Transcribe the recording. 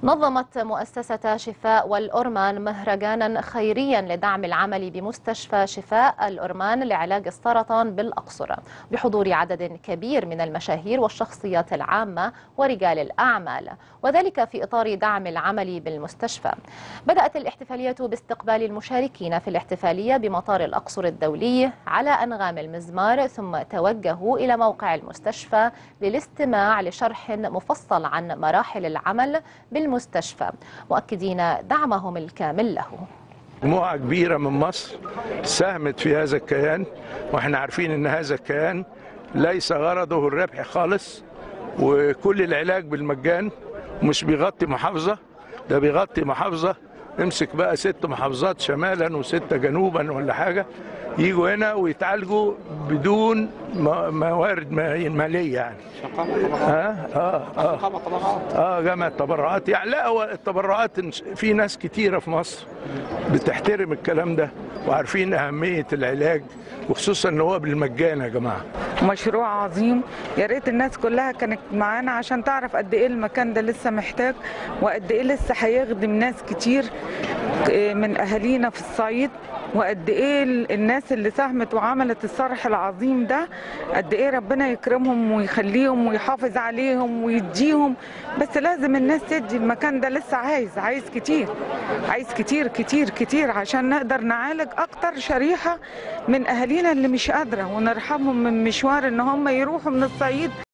نظمت مؤسسة شفاء والأورمان مهرجانا خيريا لدعم العمل بمستشفى شفاء الأورمان لعلاج السرطان بالأقصر بحضور عدد كبير من المشاهير والشخصيات العامة ورجال الأعمال وذلك في إطار دعم العمل بالمستشفى بدأت الاحتفالية باستقبال المشاركين في الاحتفالية بمطار الأقصر الدولي على أنغام المزمار ثم توجهوا إلى موقع المستشفى للاستماع لشرح مفصل عن مراحل العمل بالمستشفى المستشفى مؤكدين دعمهم الكامل له مجموعة كبيرة من مصر ساهمت في هذا الكيان واحنا عارفين ان هذا الكيان ليس غرضه الربح خالص وكل العلاج بالمجان مش بيغطي محافظة ده بيغطي محافظة امسك بقى ست محافظات شمالا وستة جنوبا ولا حاجة يجوا هنا ويتعالجوا بدون موارد ماليه يعني اه اه اه اه جمع التبرعات يعني لا هو التبرعات في ناس كتيره في مصر بتحترم الكلام ده وعارفين اهميه العلاج وخصوصا ان هو بالمجان يا جماعه مشروع عظيم يا ريت الناس كلها كانت معانا عشان تعرف قد ايه المكان ده لسه محتاج وقد ايه لسه هيخدم ناس كتير من اهالينا في الصعيد وقد ايه الناس اللي ساهمت وعملت الصرح العظيم ده قد ايه ربنا يكرمهم ويخليهم ويحافظ عليهم ويديهم بس لازم الناس تدي المكان ده لسه عايز عايز كتير عايز كتير كتير كتير عشان نقدر نعالج اكتر شريحه من اهالينا اللي مش قادره ونرحمهم من مشوار ان هم يروحوا من الصعيد